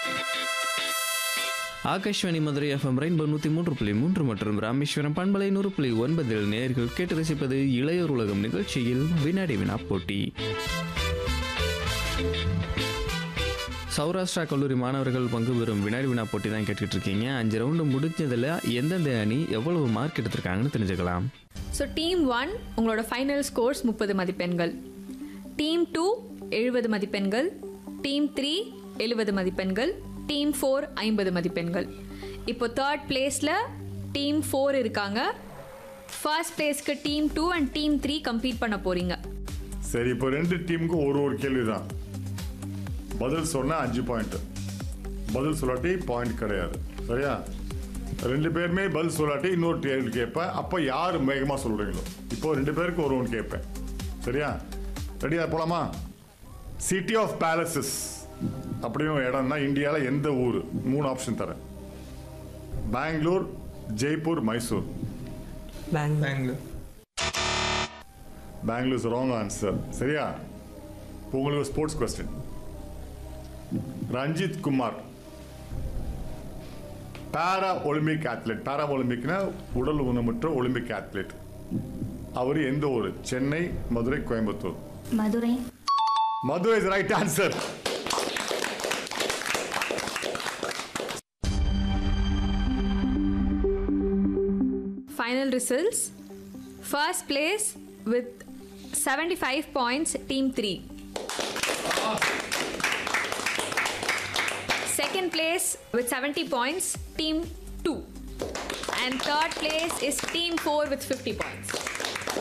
Akashvani Madurai FM rainbow நூற்றி மூன்று புள்ளி மூன்று மற்றும் ராமேஸ்வரம் பண்பலை நூறு புள்ளி ஒன்பதில் நேர்கள் கேட்டு ரசிப்பது இளையோர் உலகம் நிகழ்ச்சியில் வினாடி வினா போட்டி சௌராஷ்டிரா கல்லூரி மாணவர்கள் பங்கு பெறும் வினாடி வினா போட்டி தான் கேட்டுக்கிட்டு இருக்கீங்க அஞ்சு ரவுண்டு முடிஞ்சதில் எந்தெந்த அணி எவ்வளவு மார்க் எடுத்திருக்காங்கன்னு தெரிஞ்சுக்கலாம் ஸோ டீம் ஒன் உங்களோட ஃபைனல் ஸ்கோர்ஸ் முப்பது மதிப்பெண்கள் டீம் டூ எழுபது மதிப்பெண்கள் டீம் த்ரீ எழுபது மதிப்பெண்கள் டீம் ஃபோர் ஐம்பது மதிப்பெண்கள் இப்போ தேர்ட் பிளேஸில் டீம் ஃபோர் இருக்காங்க ஃபர்ஸ்ட் பிளேஸ்க்கு team two and team three complete பண்ண போறீங்க சரி இப்போ ரெண்டு டீமுக்கும் ஒரு ஒரு கேள்வி தான் பதில் சொன்னா அஞ்சு பாயிண்ட் பதில் சொல்லாட்டி பாயிண்ட் கிடையாது சரியா ரெண்டு பேருமே பதில் சொல்லாட்டி இன்னொரு கேள்வி கேட்பேன் அப்போ யார் வேகமாக சொல்றீங்களோ இப்போ ரெண்டு பேருக்கு ஒரு ஒன்று கேட்பேன் சரியா ரெடியா போலாமா சிட்டி ஆஃப் பேலசஸ் அப்படின்னு ஒரு இடம்னா இந்தியாவில் எந்த ஊர் மூணு ஆப்ஷன் தரேன் Bengaluru Jaipur Mysore Bengaluru Bengaluru is wrong answer சரியா இப்போ உங்களுக்கு sports question Ranjith Kumar para Olympic athlete para ஒலிம்பிக்னா உடல் ஊனமுற்ற ஒலிம்பிக் அத்லெட் அவர் எந்த ஊர் Chennai Madurai Coimbatore Madurai Madurai is right answer final results first place with seventy five points team three second place with seventy points team two and third place is team four with fifty points